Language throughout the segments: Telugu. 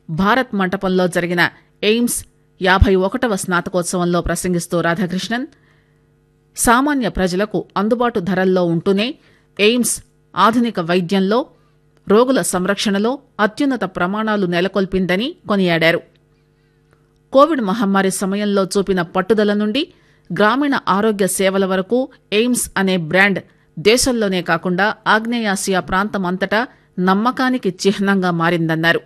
భారత్ మంటపంలో జరిగిన ఎయిమ్స్ యాభై ఒకటవ స్నాతకోత్సవంలో ప్రసంగిస్తూ రాధాకృష్ణన్ సామాన్య ప్రజలకు అందుబాటు ధరల్లో ఉంటూనే ఎయిమ్స్ ఆధునిక వైద్యంలో రోగుల సంరక్షణలో అత్యున్నత ప్రమాణాలు నెలకొల్పిందని కొనియాడారు కోవిడ్ మహమ్మారి సమయంలో చూపిన పట్టుదల నుండి గ్రామీణ ఆరోగ్య సేవల వరకు ఎయిమ్స్ అనే బ్రాండ్ దేశంలోనే కాకుండా ఆగ్నేయాసియా ప్రాంతం అంతటా నమ్మకానికి చిహ్నంగా మారిందన్నారు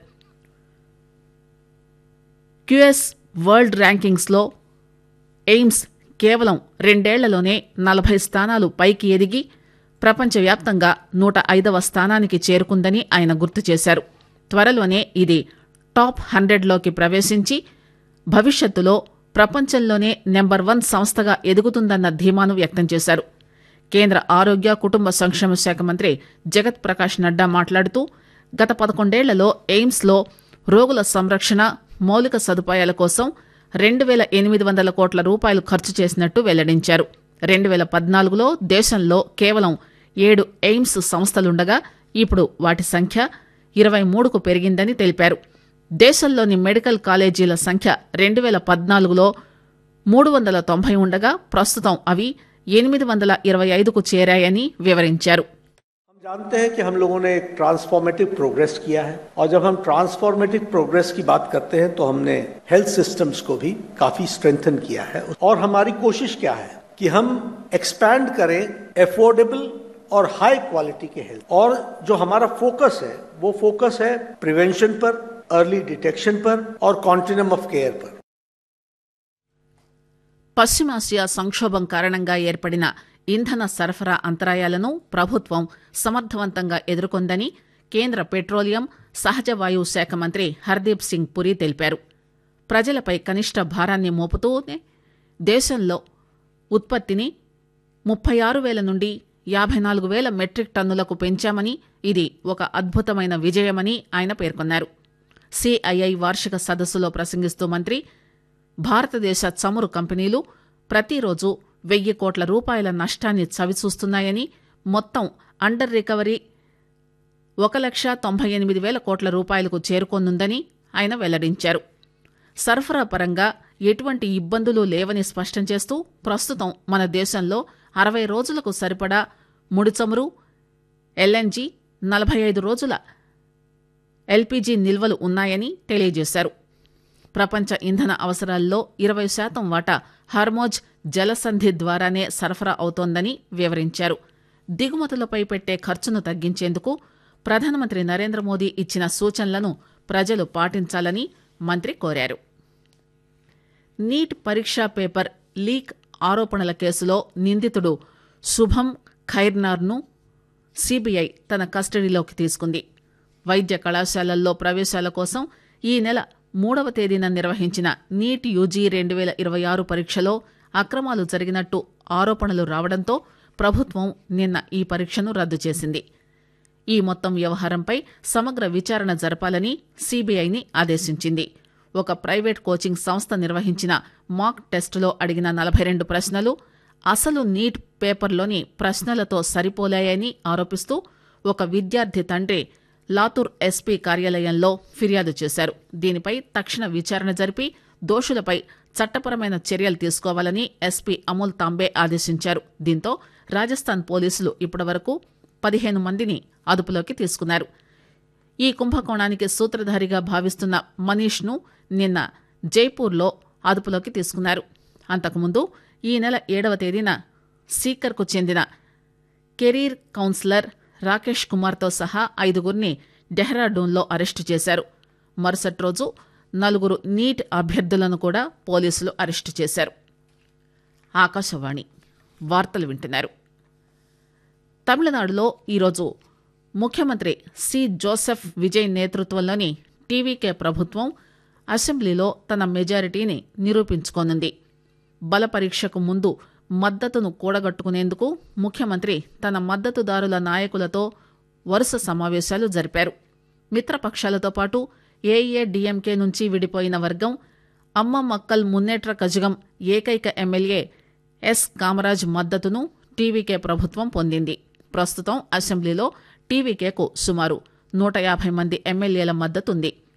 క్యూఎస్ వరల్డ్ ర్యాంకింగ్స్లో ఎయిమ్స్ కేవలం రెండేళ్లలోనే నలభై స్థానాలు పైకి ఎదిగి ప్రపంచవ్యాప్తంగా నూట ఐదవ స్థానానికి చేరుకుందని ఆయన గుర్తు చేశారు త్వరలోనే ఇది టాప్ హండ్రెడ్లోకి ప్రవేశించి భవిష్యత్తులో ప్రపంచంలోనే నెంబర్ వన్ సంస్థగా ఎదుగుతుందన్న ధీమాను వ్యక్తం చేశారు కేంద్ర ఆరోగ్య కుటుంబ సంక్షేమ శాఖ మంత్రి జగత్ ప్రకాష్ నడ్డా మాట్లాడుతూ గత పదకొండేళ్లలో ఎయిమ్స్లో రోగుల సంరక్షణ మౌలిక సదుపాయాల కోసం రెండు వేల ఎనిమిది వందల కోట్ల రూపాయలు ఖర్చు చేసినట్టు వెల్లడించారు రెండు వేల పద్నాలుగులో దేశంలో కేవలం ఏడు ఎయిమ్స్ సంస్థలుండగా ఇప్పుడు వాటి సంఖ్య ఇరవై మూడుకు పెరిగిందని తెలిపారు దేశంలోని మెడికల్ కాలేజీల సంఖ్య రెండు వేల పద్నాలుగులో మూడు వందల తొంభై ఉండగా ప్రస్తుతం అవి ఎనిమిది వందల ఇరవై ఐదుకు చేరాయని వివరించారు हम जानते हैं कि हम लोगों ने एक ट्रांसफॉर्मेटिव प्रोग्रेस किया है और जब हम ट्रांसफॉर्मेटिव प्रोग्रेस की बात करते हैं तो हमने हेल्थ सिस्टम्स को भी काफी स्ट्रेंथन किया है और हमारी कोशिश क्या है कि हम एक्सपैंड करें एफोर्डेबल और हाई क्वालिटी के हेल्थ और जो हमारा फोकस है वो फोकस है प्रिवेंशन पर अर्ली डिटेक्शन पर और कॉन्टिनम ऑफ केयर पर పశ్చిమాసియా సంక్షోభం కారణంగా ఏర్పడిన ఇంధన సరఫరా అంతరాయాలను ప్రభుత్వం సమర్థవంతంగా ఎదుర్కొందని కేంద్ర పెట్రోలియం సహజ వాయువు శాఖ మంత్రి హర్దీప్ సింగ్ పురి తెలిపారు ప్రజలపై కనిష్ట భారాన్ని మోపుతూనే దేశంలో ఉత్పత్తిని ముప్పై ఆరు వేల నుండి యాభై నాలుగు వేల మెట్రిక్ టన్నులకు పెంచామని ఇది ఒక అద్భుతమైన విజయమని ఆయన పేర్కొన్నారు సిఐఐ వార్షిక సదస్సులో ప్రసంగిస్తూ మంత్రి భారతదేశ చమురు కంపెనీలు ప్రతిరోజు వెయ్యి కోట్ల రూపాయల నష్టాన్ని చవిచూస్తున్నాయని మొత్తం అండర్ రికవరీ ఒక లక్ష తొంభై ఎనిమిది వేల కోట్ల రూపాయలకు చేరుకోనుందని ఆయన వెల్లడించారు సరఫరా పరంగా ఎటువంటి ఇబ్బందులు లేవని స్పష్టం చేస్తూ ప్రస్తుతం మన దేశంలో అరవై రోజులకు సరిపడా ముడి చమురు ఎల్ఎన్జీ నలభై ఐదు రోజుల ఎల్పీజీ నిల్వలు ఉన్నాయని తెలియజేశారు ప్రపంచ ఇంధన అవసరాల్లో ఇరవై శాతం వాటా హర్మోజ్ జలసంధి ద్వారానే సరఫరా అవుతోందని వివరించారు దిగుమతులపై పెట్టే ఖర్చును తగ్గించేందుకు ప్రధానమంత్రి నరేంద్ర మోదీ ఇచ్చిన సూచనలను ప్రజలు పాటించాలని మంత్రి కోరారు నీట్ పరీక్షా పేపర్ లీక్ ఆరోపణల కేసులో నిందితుడు శుభం ఖైర్నార్ను సీబీఐ తన కస్టడీలోకి తీసుకుంది వైద్య కళాశాలల్లో ప్రవేశాల కోసం ఈ నెల మూడవ తేదీన నిర్వహించిన నీట్ యూజీ రెండు వేల ఇరవై ఆరు పరీక్షలో అక్రమాలు జరిగినట్టు ఆరోపణలు రావడంతో ప్రభుత్వం నిన్న ఈ పరీక్షను రద్దు చేసింది ఈ మొత్తం వ్యవహారంపై సమగ్ర విచారణ జరపాలని సీబీఐని ఆదేశించింది ఒక ప్రైవేట్ కోచింగ్ సంస్థ నిర్వహించిన మాక్ టెస్టులో అడిగిన నలభై రెండు ప్రశ్నలు అసలు నీట్ పేపర్లోని ప్రశ్నలతో సరిపోలాయని ఆరోపిస్తూ ఒక విద్యార్థి తండ్రి లాతూర్ ఎస్పీ కార్యాలయంలో ఫిర్యాదు చేశారు దీనిపై తక్షణ విచారణ జరిపి దోషులపై చట్టపరమైన చర్యలు తీసుకోవాలని ఎస్పీ అమోల్ తాంబే ఆదేశించారు దీంతో రాజస్థాన్ పోలీసులు ఇప్పటివరకు పదిహేను మందిని అదుపులోకి తీసుకున్నారు ఈ కుంభకోణానికి సూత్రధారిగా భావిస్తున్న మనీష్ను నిన్న జైపూర్లో అదుపులోకి తీసుకున్నారు అంతకుముందు ఈ నెల ఏడవ తేదీన సీకర్కు చెందిన కెరీర్ కౌన్సిలర్ రాకేష్ కుమార్తో సహా ఐదుగురిని డెహ్రాడూన్లో అరెస్టు చేశారు మరుసటి రోజు నలుగురు నీట్ అభ్యర్థులను కూడా పోలీసులు అరెస్టు చేశారు ఆకాశవాణి వార్తలు వింటున్నారు తమిళనాడులో ఈరోజు ముఖ్యమంత్రి సి జోసెఫ్ విజయ్ నేతృత్వంలోని టీవీకే ప్రభుత్వం అసెంబ్లీలో తన మెజారిటీని నిరూపించుకోనుంది బల పరీక్షకు ముందు మద్దతును కూడగట్టుకునేందుకు ముఖ్యమంత్రి తన మద్దతుదారుల నాయకులతో వరుస సమావేశాలు జరిపారు మిత్రపక్షాలతో పాటు ఏఏడీఎంకే నుంచి విడిపోయిన వర్గం అమ్మ మక్కల్ మున్నేట్ర కజగం ఏకైక ఎమ్మెల్యే ఎస్ కామరాజ్ మద్దతును టీవీకే ప్రభుత్వం పొందింది ప్రస్తుతం అసెంబ్లీలో టీవీకేకు సుమారు నూట యాభై మంది ఎమ్మెల్యేల మద్దతుంది